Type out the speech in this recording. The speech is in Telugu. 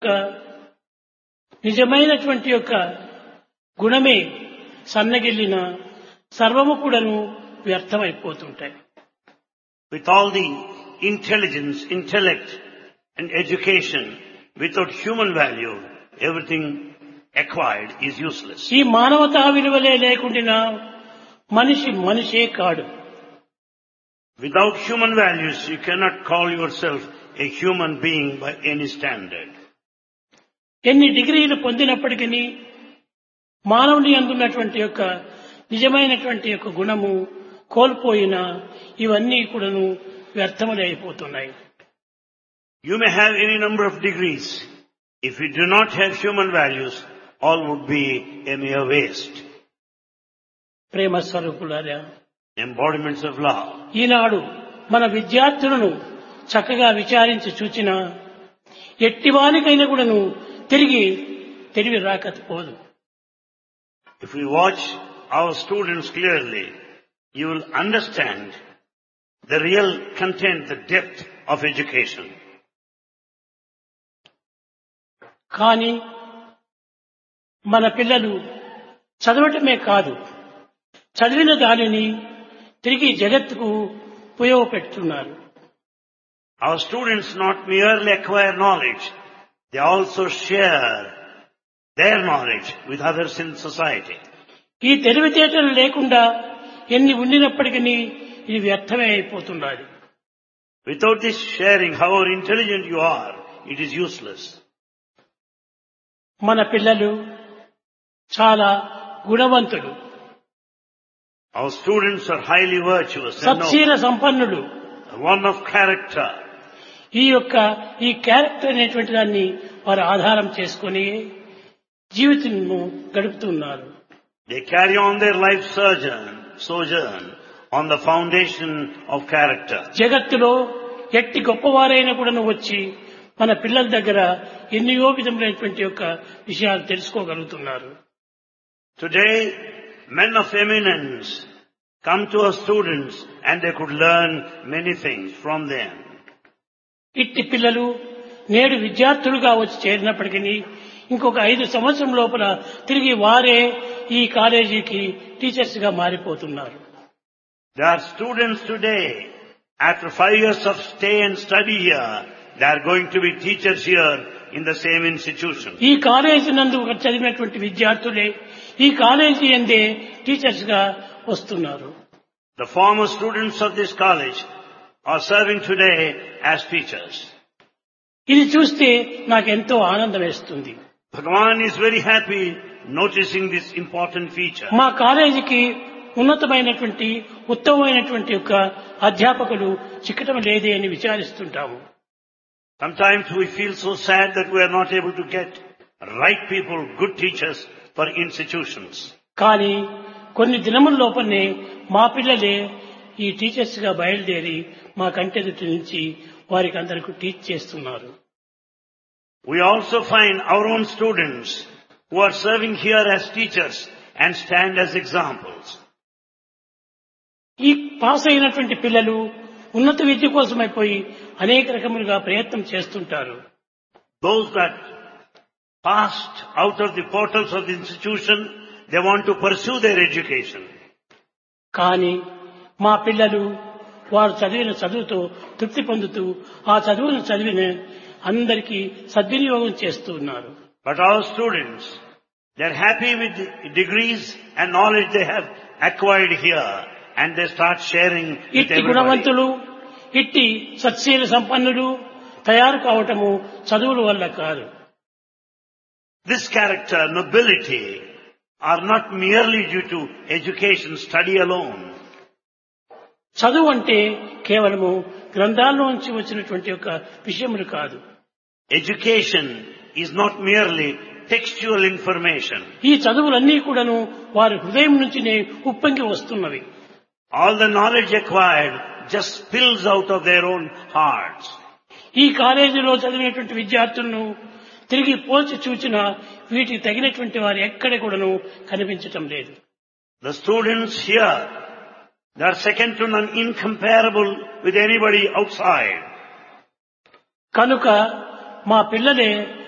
యొక్క నిజమైనటువంటి యొక్క గుణమే సన్నగిల్లిన సర్వము కూడాను వ్యర్థమైపోతుంటాయి With all the intelligence, intellect and education, without human value, everything acquired is useless. ఈ మానవతా విలువలే లేకుండా మనిషి మనిషే కాడు Without human values, you cannot call yourself a human being by any standard. ఎన్ని డిగ్రీలు పొందినప్పటికీ మానవుని అందున్నటువంటి యొక్క నిజమైనటువంటి యొక్క గుణము కోల్పోయిన ఇవన్నీ కూడాను వ్యర్థములే అయిపోతున్నాయి You may have any number of degrees. If you do not have human values, all would be a mere waste. ప్రేమ స్వరూపులారా Embodiments of love. ఈనాడు మన విద్యార్థులను చక్కగా విచారించి చూచిన ఎట్టివానికైనా కూడాను తిరిగి తెలివి రాకపోదు If we watch our students clearly, you will understand the real content, the depth of education. కానీ మన పిల్లలు చదవటమే కాదు చదివిన దానిని తిరిగి జగత్తుకు ఉపయోగపెడుతున్నారు Our students not merely acquire knowledge, they also share their knowledge with others in society. ఈ తెలివితేటలు లేకుండా ఎన్ని ఉండినప్పటికీ ఇది వ్యర్థమే అయిపోతున్నది Without this sharing, however intelligent you are, it is useless. మన పిల్లలు చాలా గుణవంతులు Our students are highly virtuous and సత్శీల సంపన్నులు noble, one of character. ఈ యొక్క ఈ క్యారెక్టర్ అనేటువంటి దాన్ని వారు ఆధారం చేసుకొని జీవితంను గడుపుతున్నారు They carry on their life sojourn, sojourn on the foundation of character. జగత్తులో ఎట్టి గొప్పవారైనా కూడా వచ్చి మన పిల్లల దగ్గర ఎన్నో విధములైనటువంటి యొక్క విషయాలు తెలుసుకోగలుగుతున్నారు Today, men of eminence come to our students and they could learn many things from them. ఇట్టి పిల్లలు నేడు విద్యార్థులుగా వచ్చి చేరినప్పటికీ ఇంకొక ఐదు సంవత్సరం లోపల తిరిగి వారే ఈ కాలేజీకి టీచర్స్ గా మారిపోతున్నారు There are students today, after five years of stay and study here, they are going to be teachers here in the same institution. ఈ కాలేజీ నందు చదివినటువంటి విద్యార్థులే ఈ కాలేజీ అందే టీచర్స్ గా వస్తున్నారు The former students of this college are serving today as teachers. ఇది చూస్తే నాకు ఎంతో ఆనందం వేస్తుంది Bhagavan is very happy noticing this important feature. మా కాలేజీకి ఉన్నతమైనటువంటి ఉత్తమమైనటువంటి యొక్క అధ్యాపకులు చిక్కటం లేదే అని విచారిస్తుంటాము Sometimes we feel so sad that we are not able to get right people, good teachers for institutions. కానీ కొన్ని దినముల లోపలనే మా పిల్లలే ఈ టీచర్స్ గా బయలుదేరి మా కంటెదుటి నుంచి వారికి అందరికి టీచ్ చేస్తున్నారు We also find our own students who are serving here as teachers and stand as examples. ఈ పాస్ అయినటువంటి పిల్లలు ఉన్నత విద్య కోసమైపోయి అనేక రకములుగా ప్రయత్నం చేస్తుంటారు Those that passed out of the portals of the institution, they want to pursue their education. కానీ మా పిల్లలు వారు చదివిన చదువుతో తృప్తి పొందుతూ ఆ చదువును చదివిన అందరికీ సద్వినియోగం చేస్తూ ఉన్నారు But our students, they're happy with the degrees and knowledge they have acquired here and they start sharing with ఇట్టి everybody. గుణవంతులు ఇట్టి సత్శీల సంపన్నులు తయారు కావటము చదువుల వల్ల కాదు This character, nobility, are not merely due to education, study alone. చదువు అంటే కేవలము గ్రంథాల్లోంచి వచ్చినటువంటి యొక్క విషయములు కాదు Education is not merely textual information. ఈ చదువులన్నీ కూడాను వారి హృదయం నుంచినే ఉప్పొంగి వస్తున్నవి All the knowledge acquired just spills out of their own hearts. ఈ కాలేజీలో చదివినటువంటి విద్యార్థులను తిరిగి పోల్చి చూచిన వీటికి తగినటువంటి వారు ఎక్కడ కూడాను కనిపించటం లేదు The students here, they are second to none, incomparable with anybody outside. కనుక మా పిల్లలే